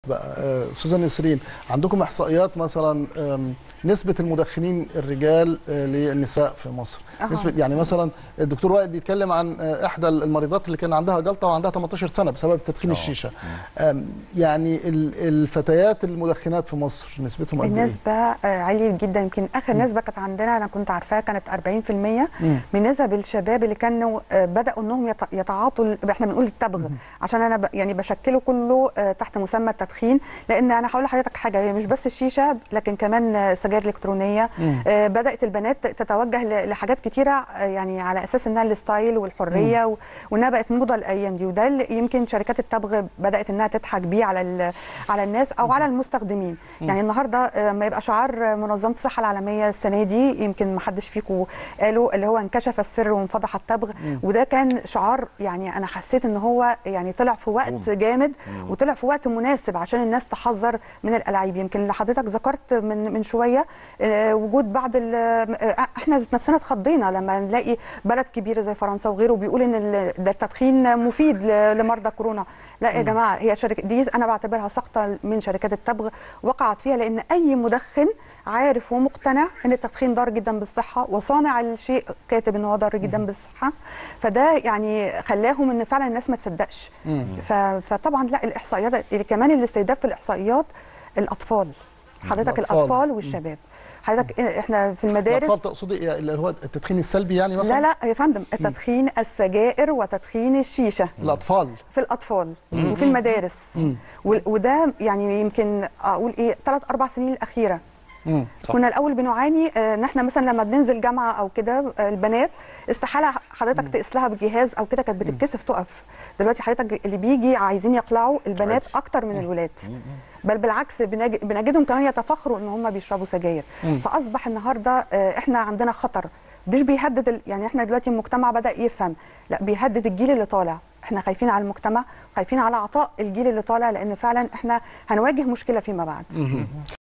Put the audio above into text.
بقى آه، استاذه نسرين عندكم احصائيات مثلا آم، نسبه المدخنين الرجال آه، للنساء في مصر أها. نسبه يعني مثلا الدكتور وائل بيتكلم عن آه، احدى المريضات اللي كان عندها جلطه وعندها 18 سنه بسبب تدخين آه. الشيشه آم، يعني ال- الفتيات المدخنات في مصر نسبتهم قد ايه النسبة آه، عالية جدا يمكن آخر نسبة كانت عندنا أنا كنت عارفاها كانت 40% مم. من نسب الشباب اللي كانوا آه، بدأوا إنهم يت- يتعاطوا ال- إحنا بنقول التبغ عشان أنا ب- يعني بشكله كله آه، تحت مسمى التدخين لأن أنا هقول لحضرتك حاجة هي مش بس الشيشة لكن كمان آه، سجاير إلكترونية مم. آه، بدأت البنات تتوجه ل- لحاجات كتيرة آه، يعني على أساس إنها الستايل والحرية و- وإنها بقت موضة الأيام دي وده اللي يمكن شركات التبغ بدأت إنها تضحك بيه على ال- على الناس أو على المستخدمين يعني النهارده آه، لما يبقى شعار منظمه الصحه العالميه السنه دي يمكن ما حدش فيكم قالوا اللي هو انكشف السر وانفضح التبغ وده كان شعار يعني انا حسيت ان هو يعني طلع في وقت جامد وطلع في وقت مناسب عشان الناس تحذر من الالعاب يمكن اللي حضرتك ذكرت من من شويه آه، وجود بعض ال- آه، احنا ذات نفسنا اتخضينا لما نلاقي بلد كبيره زي فرنسا وغيره بيقول ان ال- ده التدخين مفيد ل- لمرضى كورونا لا يا جماعه هي شركه دي انا بعتبرها سقطه من شركات التبغ وقعت فيها لان اي مدخن عارف ومقتنع ان التدخين ضار جدا بالصحه وصانع الشيء كاتب ان هو ضار جدا بالصحه فده يعني خلاهم ان فعلا الناس ما تصدقش ف- فطبعا لا الاحصائيات اللي كمان الاستهداف في الاحصائيات الاطفال حضرتك الأطفال. الاطفال والشباب حضرتك احنا في المدارس الاطفال تقصدي إيه؟ اللي هو التدخين السلبي يعني مثلا لا لا يا فندم التدخين السجائر وتدخين الشيشه الاطفال في الاطفال وفي المدارس وال- وده يعني يمكن اقول ايه ثلاث اربع سنين الاخيره مم. صح. كنا الاول بنعاني آه، ان احنا مثلا لما بننزل جامعه او كده آه، البنات استحاله حضرتك تقيس لها بجهاز او كده كانت بتتكسف تقف دلوقتي حضرتك اللي بيجي عايزين يقلعوا البنات عادي. اكتر من الولاد بل بالعكس بنج- بنجدهم كمان يتفاخروا ان هم بيشربوا سجاير فاصبح النهارده آه، احنا عندنا خطر مش بيهدد ال- يعني احنا دلوقتي المجتمع بدا يفهم لا بيهدد الجيل اللي طالع احنا خايفين على المجتمع خايفين على عطاء الجيل اللي طالع لان فعلا احنا هنواجه مشكله فيما بعد